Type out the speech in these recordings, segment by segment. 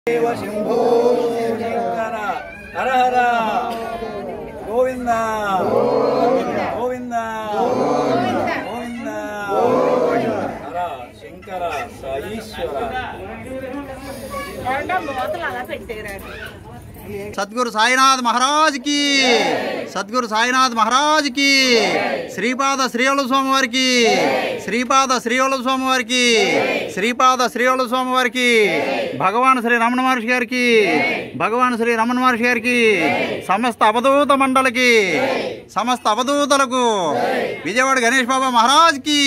దేవ శంభో శంకర హర హర గోవింద గోవింద గోవింద హర శంకర సాయీశ్వర మూతలు అలా పెట్టారండి సద్గురు సాయినాథ్ మహారాజ్ కి సద్గురు సాయినాథ్ మహారాజ్ కి శ్రీపాద శ్రీవల స్వామి వారికి శ్రీపాద శ్రీవల స్వామి వారికి శ్రీపాద శ్రీవల స్వామి వారికి భగవాన్ శ్రీ రమణ మహర్షి గారికి భగవాన్ శ్రీ రమణ మహర్షి గారికి సమస్త అవధూత మండలికి సమస్త అవధూతలకు విజయవాడ గణేష్ బాబా మహారాజ్ కి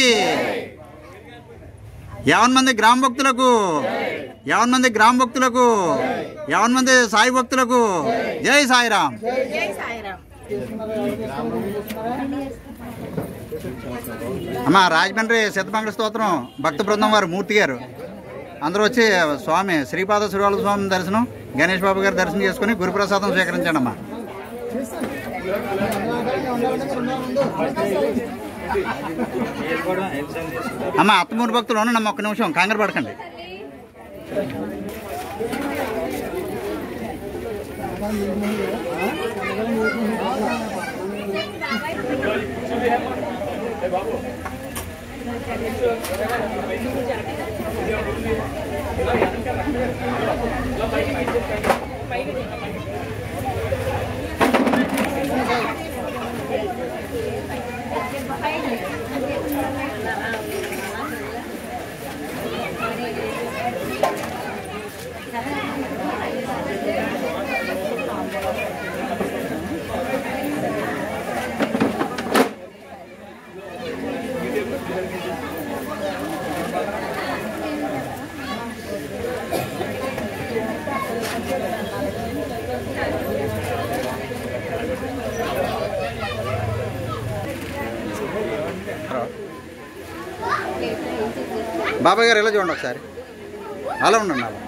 యావన్ మంది గ్రామ భక్తులకు యావన్ మంది గ్రామ భక్తులకు యావన్ మంది సాయి భక్తులకు జై సాయిరామ్ జై సాయిరామ్ అమ్మ రాజమండ్రి సిద్ధమంగళ స్తోత్రం భక్త బృందం వారు మూర్తి గారు అందరూ వచ్చి స్వామి శ్రీపాద శ్రీవాళ్ళ స్వామి దర్శనం గణేష్ బాబు గారి దర్శనం చేసుకుని గురుప్రసాదం స్వీకరించండి అమ్మా అమ్మ అత్తమూరు భక్తులు ఉండండి ఒక్క నిమిషం కంగారు పడకండి బాబాయ్ గారు ఇలా చూడండి ఒకసారి అలా ఉండండి అలా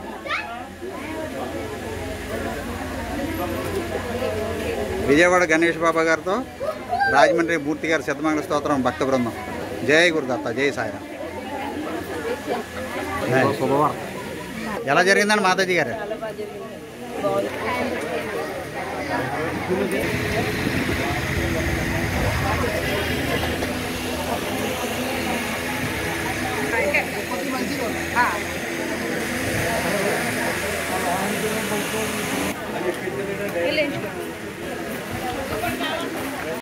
విజయవాడ గణేష్ బాబా గారితో రాజమండ్రి మూర్తి గారి సిద్ధమంగళ స్తోత్రం భక్త బృందం జయ గురుదత్త జయ సాయిరామ్ శుభవార్త ఎలా జరిగిందండి మాతాజీ గారు చాలా బాగా జరిగింది